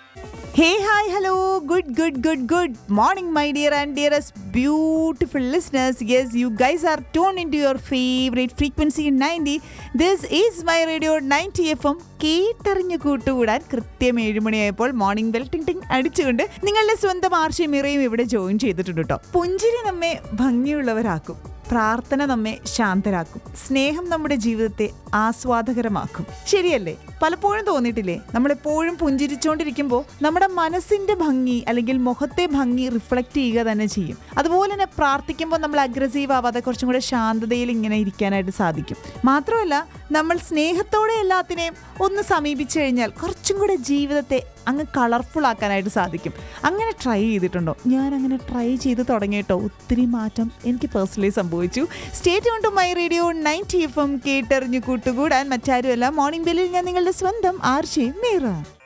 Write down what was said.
Hey, hi, hello, good, good, good, good morning, my dear and dearest beautiful listeners. Yes, you guys are tuned into your favorite frequency 90. This is my radio 90 FM. കേട്ടറിഞ്ഞു കൂട്ടുകൂടാൻ കൃത്യം ഏഴുമണിയായപ്പോൾ morning bell ടിങ് ടിങ് അടിച്ചുകൊണ്ട് നിങ്ങളുടെ സ്വന്തം ആർഷയും മിറയും ഇവിടെ join ചെയ്തിട്ടുണ്ട് കേട്ടോ പുഞ്ചിരി നമ്മെ ഭംഗിയുള്ളവരാക്കും പ്രാർത്ഥന നമ്മെ ശാന്തരാക്കും സ്നേഹം നമ്മുടെ ജീവിതത്തെ ആസ്വാദകരമാക്കും ശരിയല്ലേ പലപ്പോഴും തോന്നിയിട്ടില്ലേ നമ്മളെപ്പോഴും പുഞ്ചിരിച്ചുകൊണ്ടിരിക്കുമ്പോൾ നമ്മുടെ മനസ്സിന്റെ ഭംഗി അല്ലെങ്കിൽ മുഖത്തെ ഭംഗി റിഫ്ലക്റ്റ് ചെയ്യുക തന്നെ ചെയ്യും അതുപോലെ തന്നെ പ്രാർത്ഥിക്കുമ്പോൾ നമ്മൾ അഗ്രസീവ് ആവാതെ കുറച്ചും കൂടെ ശാന്തതയിൽ ഇങ്ങനെ ഇരിക്കാനായിട്ട് സാധിക്കും മാത്രമല്ല നമ്മൾ സ്നേഹത്തോടെ എല്ലാത്തിനെയും ഒന്ന് സമീപിച്ചു കഴിഞ്ഞാൽ കുറച്ചും കൂടെ ജീവിതത്തെ അങ്ങ് കളർഫുൾ ആക്കാനായിട്ട് സാധിക്കും അങ്ങനെ ട്രൈ ചെയ്തിട്ടുണ്ടോ ഞാൻ അങ്ങനെ ട്രൈ ചെയ്ത് തുടങ്ങിയിട്ടോ ഒത്തിരി മാറ്റം എനിക്ക് പേഴ്സണലി സംഭവിച്ചു സ്റ്റേറ്റ് കൊണ്ട് my radio ninety F M കേട്ടെറിഞ്ഞു കൂട്ടുകൂടാൻ മറ്റാരുമല്ല മോർണിംഗ് ബെല്ലിൽ ഞാൻ നിങ്ങളുടെ സ്വന്തം ആർഷയും മീറ